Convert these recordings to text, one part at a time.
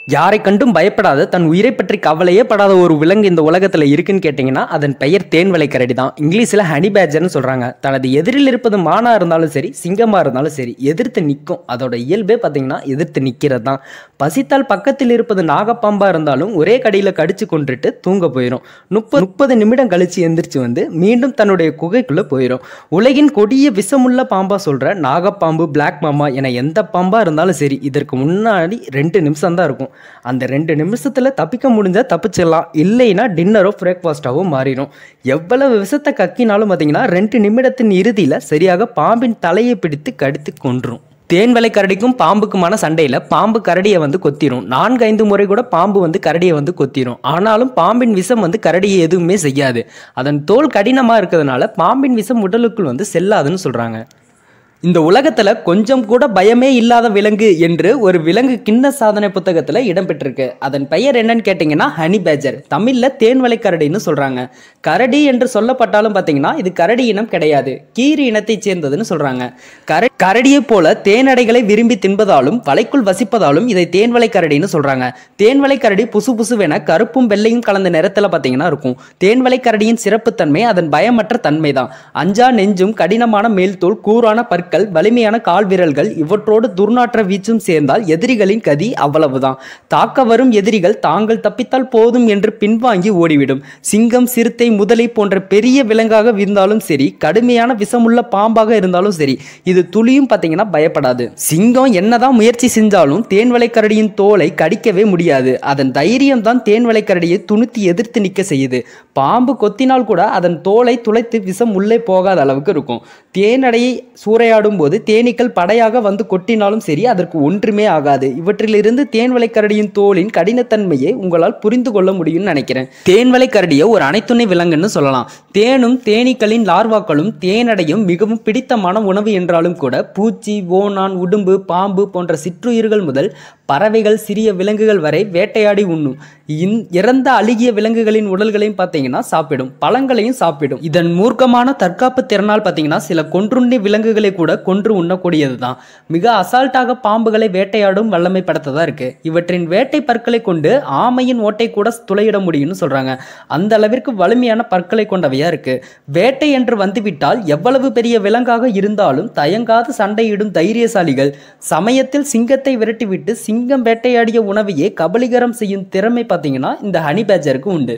யாரை கண்டும் பயப்படாத தன் உயிரை பற்றி கவலையே படாத ஒரு விலங்கு இந்த உலகத்தில் இருக்குன்னு கேட்டிங்கன்னா அதன் பெயர் தேன்வலை கரடி தான் இங்கிலீஷில் ஹனி பேஜர்னு சொல்கிறாங்க தனது எதிரில் இருப்பது மானா இருந்தாலும் சரி சிங்கமாக இருந்தாலும் சரி எதிர்த்து நிற்கும் அதோட இயல்பே பார்த்தீங்கன்னா எதிர்த்து நிற்கிறது தான் பசித்தால் பக்கத்தில் இருப்பது நாகப்பாம்பாக இருந்தாலும் ஒரே கடியில் கடிச்சு கொண்டுட்டு தூங்க போயிடும் முப்பது முப்பது நிமிடம் கழிச்சு எந்திரிச்சு வந்து மீண்டும் தன்னுடைய குகைக்குள்ளே போயிடும் உலகின் கொடிய விஷமுள்ள பாம்பா சொல்கிற நாகப்பாம்பு பிளாக் மாமா என எந்த பாம்பாக இருந்தாலும் சரி இதற்கு முன்னாடி ரெண்டு நிமிஷம் தான் இருக்கும் அந்த ரெண்டு நிமிஷத்தில் தப்பிக்க முடிஞ்சால் தப்பிச்சிடலாம் இல்லைன்னா டின்னரோ பிரேக்ஃபாஸ்ட்டாவோ மாறிடும் எவ்வளவு விஷத்தை கக்கினாலும் பார்த்தீங்கன்னா ரெண்டு நிமிடத்தின் இறுதியில் சரியாக பாம்பின் தலையை பிடித்து கடித்து கொன்றும் தேன்வலை கரடிக்கும் பாம்புக்குமான சண்டையில் பாம்பு கரடியை வந்து கொத்திரும் நான்கு ஐந்து முறை கூட பாம்பு வந்து கரடியை வந்து கொத்திரும் ஆனாலும் பாம்பின் விஷம் வந்து கரடியை எதுவுமே செய்யாது அதன் தோல் கடினமாக இருக்கிறதுனால பாம்பின் விஷம் உடலுக்குள் வந்து செல்லாதுன்னு சொல்கிறாங்க இந்த உலகத்தில் கொஞ்சம் கூட பயமே இல்லாத விலங்கு என்று ஒரு விலங்கு கிண்ண சாதனை புத்தகத்தில் இடம்பெற்றிருக்கு அதன் பெயர் என்னன்னு கேட்டிங்கன்னா ஹனி பேஜர் தமிழில் தேன்வலை கரடின்னு சொல்கிறாங்க கரடி என்று சொல்லப்பட்டாலும் பார்த்தீங்கன்னா இது கரடி இனம் கிடையாது கீரி இனத்தைச் சேர்ந்ததுன்னு சொல்கிறாங்க கர கரடியைப் போல தேனடைகளை விரும்பி தின்பதாலும் வலைக்குள் வசிப்பதாலும் இதை தேன்வலை கரடின்னு சொல்கிறாங்க தேன்வலை கரடி புசு புசுவென கருப்பும் வெள்ளையும் கலந்த நிறத்தில் பார்த்தீங்கன்னா இருக்கும் தேன்வலை கரடியின் சிறப்புத்தன்மை அதன் பயமற்ற தன்மை தான் அஞ்சா நெஞ்சும் கடினமான மேல்தோல் கூரான பற்கள் வலிமையான கால் விரல்கள் இவற்றோடு துர்நாற்ற வீச்சும் சேர்ந்தால் எதிரிகளின் கதி அவ்வளவுதான் தாக்க வரும் எதிரிகள் தாங்கள் தப்பித்தால் போதும் என்று பின்வாங்கி ஓடிவிடும் சிங்கம் சிறுத்தை முதலை போன்ற பெரிய விலங்காக இருந்தாலும் சரி கடுமையான விஷமுள்ள பாம்பாக இருந்தாலும் சரி இது துளியும் பார்த்தீங்கன்னா பயப்படாது சிங்கம் என்னதான் முயற்சி செஞ்சாலும் தேன்வலை கரடியின் தோலை கடிக்கவே முடியாது அதன் தைரியம் தான் தேன்வலை கரடியை துணுத்தி எதிர்த்து நிற்க செய்யுது பாம்பு கொத்தினால் கூட அதன் தோலை துளைத்து விஷம் உள்ளே போகாத அளவுக்கு இருக்கும் தேனடையை சூறையாடும் போது தேனீக்கள் படையாக வந்து கொட்டினாலும் சரி அதற்கு ஒன்றுமே ஆகாது இவற்றிலிருந்து தேன்வலை கரடியின் தோலின் கடினத்தன்மையை உங்களால் புரிந்து கொள்ள முடியும்னு நினைக்கிறேன் தேன்வலை கரடியை ஒரு அனைத்துணை விலங்குன்னு சொல்லலாம் தேனும் தேனீக்களின் லார்வாக்களும் தேனடையும் மிகவும் பிடித்தமான உணவு என்றாலும் கூட பூச்சி ஓணான் உடும்பு பாம்பு போன்ற சிற்றுயிர்கள் முதல் பறவைகள் சிறிய விலங்குகள் வரை வேட்டையாடி உண்ணும் இன் இறந்த அழுகிய விலங்குகளின் உடல்களையும் பார்த்தீங்கன்னா சாப்பிடும் பழங்களையும் சாப்பிடும் இதன் மூர்க்கமான தற்காப்பு திறனால் பார்த்தீங்கன்னா சில கொன்றுண்ணி விலங்குகளை கூட கொன்று உண்ணக்கூடியது தான் மிக அசால்ட்டாக பாம்புகளை வேட்டையாடும் வல்லமை படத்ததா இருக்கு இவற்றின் வேட்டை பற்களை கொண்டு ஆமையின் ஓட்டை கூட துளையிட முடியும்னு சொல்றாங்க அந்த அளவிற்கு வலிமையான பற்களை கொண்டவையா இருக்கு வேட்டை என்று வந்துவிட்டால் எவ்வளவு பெரிய விலங்காக இருந்தாலும் தயங்காது சண்டையிடும் தைரியசாலிகள் சமயத்தில் சிங்கத்தை விரட்டிவிட்டு சிங்கம் வேட்டையாடிய உணவையே கபலீகரம் செய்யும் திறமை பார்த்தீங்கன்னா இந்த ஹனி பேஜருக்கு உண்டு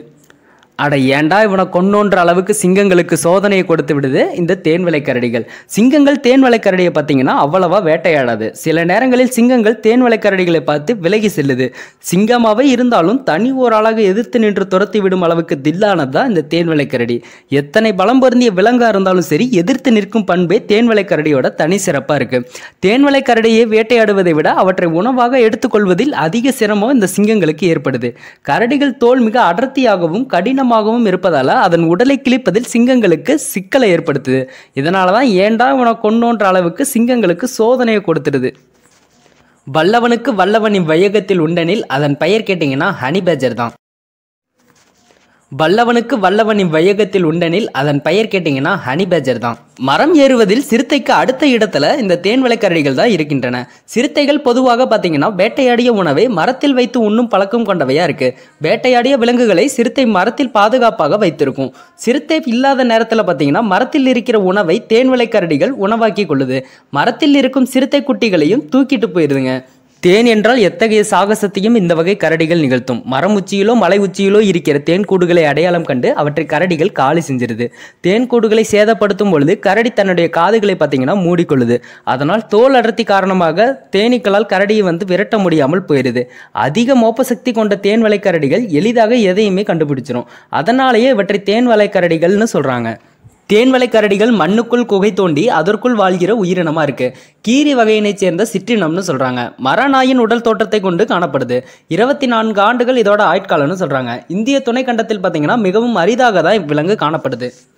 அட ஏன்டா இவனை கொன்னோன்ற அளவுக்கு சிங்கங்களுக்கு சோதனையை கொடுத்து விடுது இந்த தேன்வலை கரடிகள் சிங்கங்கள் தேன்வலை கரடியை பார்த்தீங்கன்னா அவ்வளவா வேட்டையாடாது சில நேரங்களில் சிங்கங்கள் தேன்வலை கரடிகளை பார்த்து விலகி செல்லுது சிங்கமாவே இருந்தாலும் தனி ஒரு ஆளாக எதிர்த்து நின்று துரத்தி விடும் அளவுக்கு தில்லானது தான் இந்த தேன்வலை கரடி எத்தனை பலம் பொருந்திய விலங்கா இருந்தாலும் சரி எதிர்த்து நிற்கும் பண்பே தேன்வலை கரடியோட தனி சிறப்பா இருக்கு தேன்வலை கரடியை வேட்டையாடுவதை விட அவற்றை உணவாக எடுத்துக்கொள்வதில் அதிக சிரமம் இந்த சிங்கங்களுக்கு ஏற்படுது கரடிகள் தோல் மிக அடர்த்தியாகவும் கடினமாகவும் இருப்பதால அதன் உடலை கிழிப்பதில் சிங்கங்களுக்கு சிக்கலை ஏற்படுத்துது இதனால தான் ஏண்டா இவனை கொன்னோன்ற அளவுக்கு சிங்கங்களுக்கு சோதனையை கொடுத்துடுது வல்லவனுக்கு வல்லவன் இவ்வையகத்தில் உண்டனில் அதன் பெயர் கேட்டிங்கன்னா ஹனி பேஜர் தான் வல்லவனுக்கு வல்லவன் இவ்வையகத்தில் உண்டனில் அதன் பெயர் கேட்டிங்கன்னா ஹனி பேஜர் தான் மரம் ஏறுவதில் சிறுத்தைக்கு அடுத்த இடத்துல இந்த தேன்வலை கரடிகள் தான் இருக்கின்றன சிறுத்தைகள் பொதுவாக பார்த்தீங்கன்னா வேட்டையாடிய உணவை மரத்தில் வைத்து உண்ணும் பழக்கம் கொண்டவையா இருக்கு வேட்டையாடிய விலங்குகளை சிறுத்தை மரத்தில் பாதுகாப்பாக வைத்திருக்கும் சிறுத்தை இல்லாத நேரத்தில் பார்த்தீங்கன்னா மரத்தில் இருக்கிற உணவை தேன்வலை கரடிகள் உணவாக்கி கொள்ளுது மரத்தில் இருக்கும் சிறுத்தை குட்டிகளையும் தூக்கிட்டு போயிருதுங்க தேன் என்றால் எத்தகைய சாகசத்தையும் இந்த வகை கரடிகள் நிகழ்த்தும் மரம் உச்சியிலோ மலை உச்சியிலோ இருக்கிற தேன் கூடுகளை அடையாளம் கண்டு அவற்றை கரடிகள் காலி செஞ்சிருது தேன் கூடுகளை சேதப்படுத்தும் பொழுது கரடி தன்னுடைய காதுகளை பார்த்தீங்கன்னா மூடிக்கொள்ளுது அதனால் தோல் அடர்த்தி காரணமாக தேனீக்களால் கரடியை வந்து விரட்ட முடியாமல் போயிடுது அதிக மோப்ப சக்தி கொண்ட தேன் வலை கரடிகள் எளிதாக எதையுமே கண்டுபிடிச்சிரும் அதனாலேயே இவற்றை தேன் வலை கரடிகள்னு சொல்றாங்க தேன்வலை கரடிகள் மண்ணுக்குள் குகை தோண்டி அதற்குள் வாழ்கிற உயிரினமா இருக்கு கீரி வகையினைச் சேர்ந்த சிற்றினம்னு சொல்றாங்க மரநாயின் உடல் தோற்றத்தை கொண்டு காணப்படுது இருபத்தி நான்கு ஆண்டுகள் இதோட ஆயுட்காலம்னு சொல்றாங்க இந்திய துணைக்கண்டத்தில் பார்த்தீங்கன்னா மிகவும் அரிதாக தான் இவ்விலங்கு காணப்படுது